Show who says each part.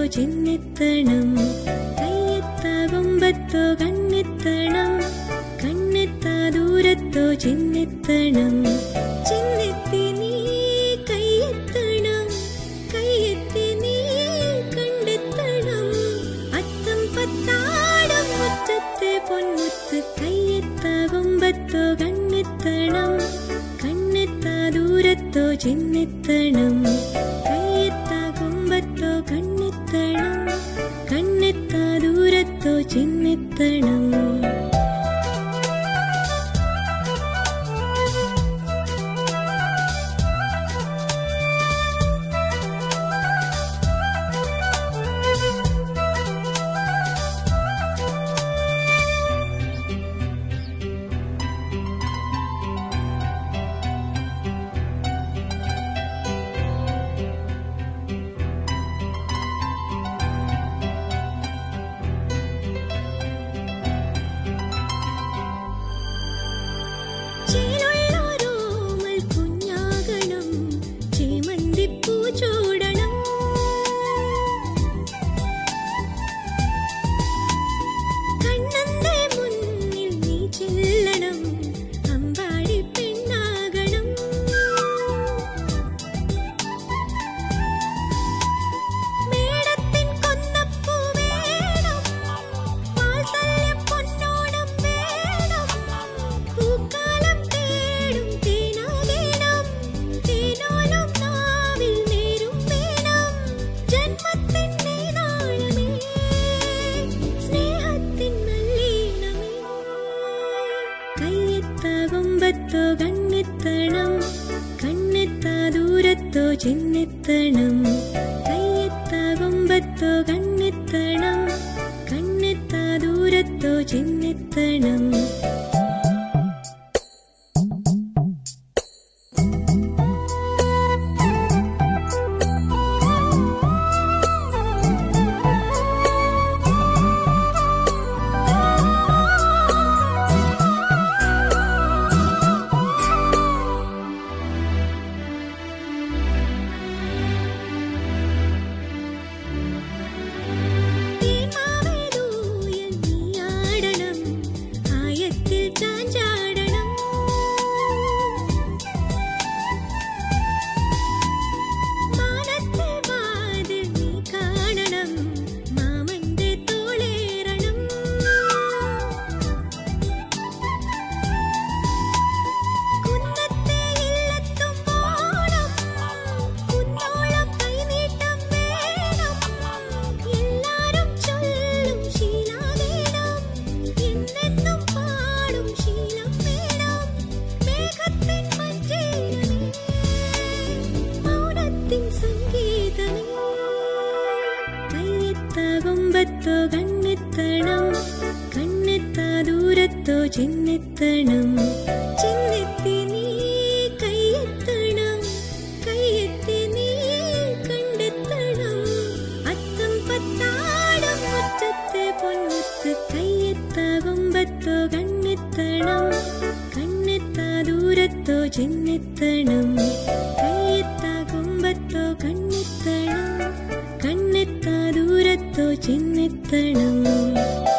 Speaker 1: ചിന്നെത്തണം കയ്യെത്താ കൊമ്പത്തോ കണ്ണെത്തണം കണ്ണെത്താ ദൂരത്തോ ചിന്നെത്തണം ചിന്നെത്തി നീ കയ്യെത്തണം കയ്യെത്തി നീ കണ്ടെത്തണം അത്തം പത്താടം മുറ്റത്തെ പൊൻമുത്ത് കയ്യെത്താ കൊമ്പത്തോ കണ്ണെത്തണം കണ്ണെത്താ ദൂരത്തോ ചിന്നെത്തണം കയ്യെത്താ കൊമ്പത്തോ കണ്ണെത്തണം കണ്ണെത്താ ദൂരത്തോ ചിന്നെത്തണം ചേലുള്ളോരോമൽ കുഞ്ഞാകണം ചേമന്തിപ്പൂ ചൂടണം കണ്ണന്റെ മുന്നിൽ നീ ചെല്ലണം അമ്പാടി പെണ്ണാകണം മേടത്തിൻ കൊന്നപ്പൂ വേണം വാത്സല്യം പൊന്നോണം വേണം പൂക്കാലം തേടും തേനാകേണം തേനോലും നാവിൽ നേരും വേണം ജന്മത്തിൻ നീനാളമേ സ്നേഹത്തിൻ നല്ലീണമേ കയ്യെത്താ കൊമ്പത്തോ കണ്ണെത്തണം കണ്ണെത്താ ദൂരത്തോ ചിന്നെത്തണം കയ്യെത്താ കൊമ്പത്തോ കണ്ണെത്തണം കണ്ണെത്താ ദൂരത്തോ ചിന്നെത്തണം തീമാവേലൂയൽ നീയാടണം ആയത്തിൽ ചാഞ്ചാടണം മാനത്തെ വാതിൽ നീ കാണണം മാമന്റെ തോളേറണം കുന്നത്തെ ഇല്ലത്തും പോണം കുന്നോളം കൈനീട്ടം വേണം എല്ലാരും ചൊല്ലും ശീലാവേണം എന്നെന്നും പാടും ശീലം വേണം മേഘത്തിൻ മഞ്ചേരമേ മൗനത്തിൻ സംഗീതമേ കയ്യെത്താ കൊമ്പത്തോ കണ്ണെത്തണം കണ്ണെത്താ ദൂരത്തോ ചിന്നെത്തണം ചിന്നെത്തി നീ കയ്യെത്തണം കയ്യെത്തി നീ കണ്ടെത്തണം അത്തം പത്താടം മുറ്റത്തെ പൊൻമുത്ത് കയ്യെത്താ കൊമ്പത്തോ കണ്ണെത്തണം കണ്ണെത്താ ദൂരത്തോ ചിന്നെത്തണം കയ്യെത്താ കൊമ്പത്തോ കണ്ണെത്തണം കണ്ണെത്താ ദൂരത്തോ ചിന്നെത്തണം